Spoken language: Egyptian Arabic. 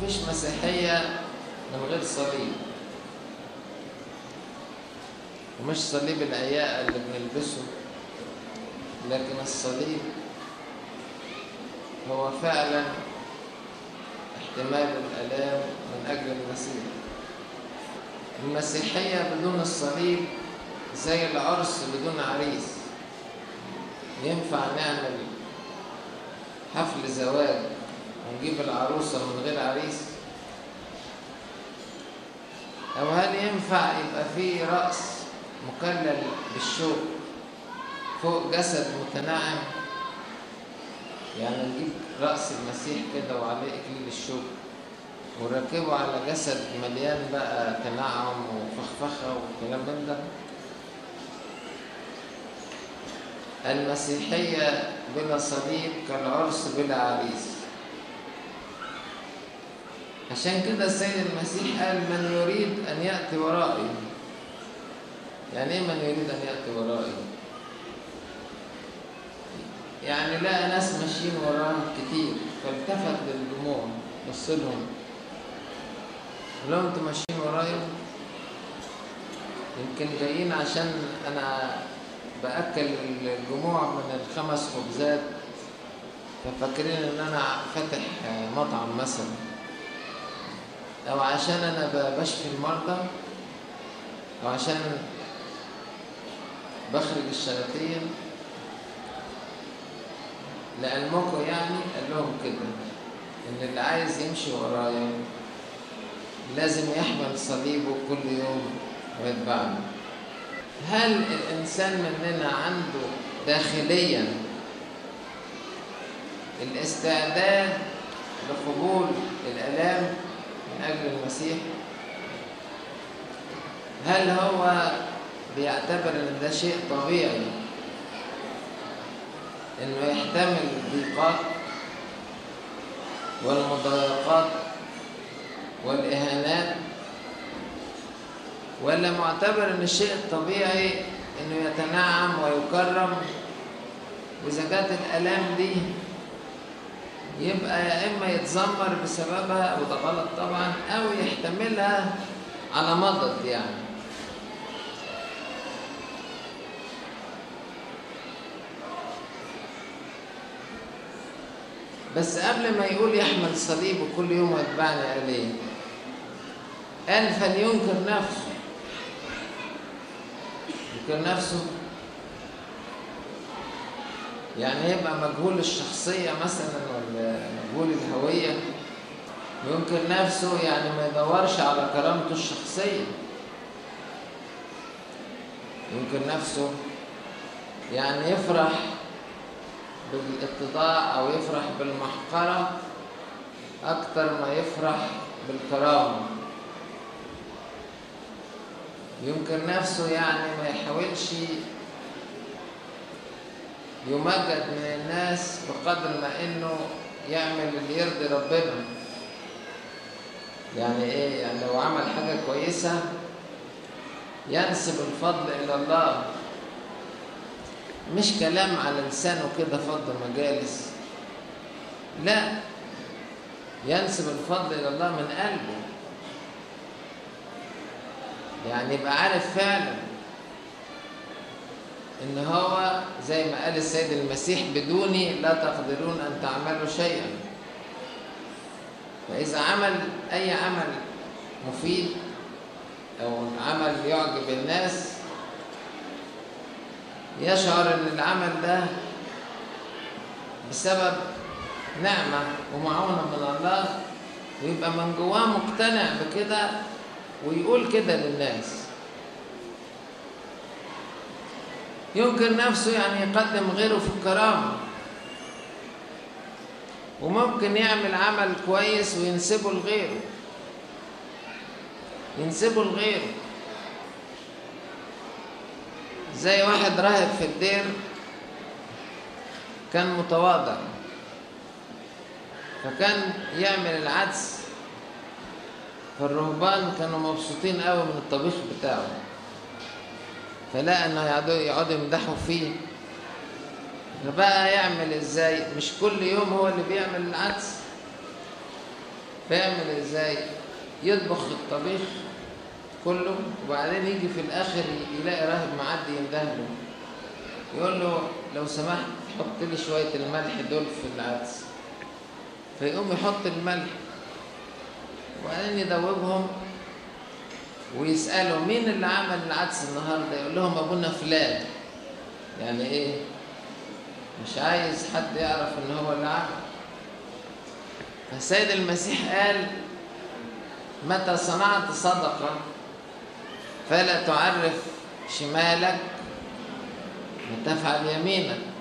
مفيش مسيحية من غير صليب ومش صليب العياء اللي بنلبسه لكن الصليب هو فعلا احتمال الآلام من أجل المسيح المسيحية بدون الصليب زي العرس بدون عريس ينفع نعمل حفل زواج ونجيب العروسة من غير عريس أو هل ينفع يبقى في رأس مكلل بالشوك فوق جسد متناعم يعني نجيب رأس المسيح كده وعليه إكليل الشوك ونركبه على جسد مليان بقى تنعم وفخفخة وكلام من ده المسيحية بلا صليب كالعرس بلا عريس عشان كده السيد المسيح قال من يريد أن يأتي ورائي يعني إيه من يريد أن يأتي ورائي؟ يعني لقى ناس ماشيين وراه كتير فالتفت للجموع بص لهم لو انتوا ماشيين ورايا يمكن جايين عشان انا باكل الجموع من الخمس خبزات ففاكرين ان انا فاتح مطعم مثلا او عشان انا بشفي المرضى او عشان بخرج الشياطين لعلمكم يعني قال لهم كده ان اللي عايز يمشي ورايا لازم يحمل صليبه كل يوم ويتبعني هل الانسان مننا عنده داخليا الاستعداد لقبول الالام من اجل المسيح هل هو بيعتبر ان ده شيء طبيعي انه يحتمل الضيقات والمضايقات والاهانات ولا معتبر ان الشيء الطبيعي انه يتنعم ويكرم واذا جت الالام دي يبقى يا اما يتذمر بسببها وده غلط طبعا او يحتملها على مضض يعني بس قبل ما يقول يحمل صليبه كل يوم ويتبعني قال ايه؟ قال فلينكر نفسه ينكر نفسه يعني يبقى مجهول الشخصية مثلا ولا مجهول الهوية ينكر نفسه يعني ما يدورش على كرامته الشخصية ينكر نفسه يعني يفرح بالاتضاع أو يفرح بالمحقرة أكتر ما يفرح بالكرامة يمكن نفسه يعني ما يحاولش يمجد من الناس بقدر ما انه يعمل اللي يرضي ربنا يعني ايه يعني لو عمل حاجة كويسة ينسب الفضل الى الله مش كلام على لسانه كده فضل مجالس لا ينسب الفضل الى الله من قلبه يعني يبقى عارف فعلا ان هو زي ما قال السيد المسيح بدوني لا تقدرون ان تعملوا شيئا فاذا عمل اي عمل مفيد او عمل يعجب الناس يشعر ان العمل ده بسبب نعمه ومعونه من الله ويبقى من جواه مقتنع بكده ويقول كده للناس ينكر نفسه يعني يقدم غيره في الكرامة وممكن يعمل عمل كويس وينسبه لغيره ينسبه لغيره زي واحد راهب في الدير كان متواضع فكان يعمل العدس فالرهبان كانوا مبسوطين قوي من الطبيخ بتاعه فلقى انه يقعدوا يقعدوا يمدحوا فيه فبقى يعمل ازاي مش كل يوم هو اللي بيعمل العدس فيعمل ازاي يطبخ الطبيخ كله وبعدين يجي في الاخر يلاقي راهب معدي يندهله يقول له لو سمحت حط لي شويه الملح دول في العدس فيقوم يحط الملح وبعدين يدوبهم ويسألوا مين اللي عمل العدس النهارده يقول لهم ابونا فلان يعني ايه مش عايز حد يعرف ان هو اللي عمل فالسيد المسيح قال متى صنعت صدقة فلا تعرف شمالك وتفعل يمينك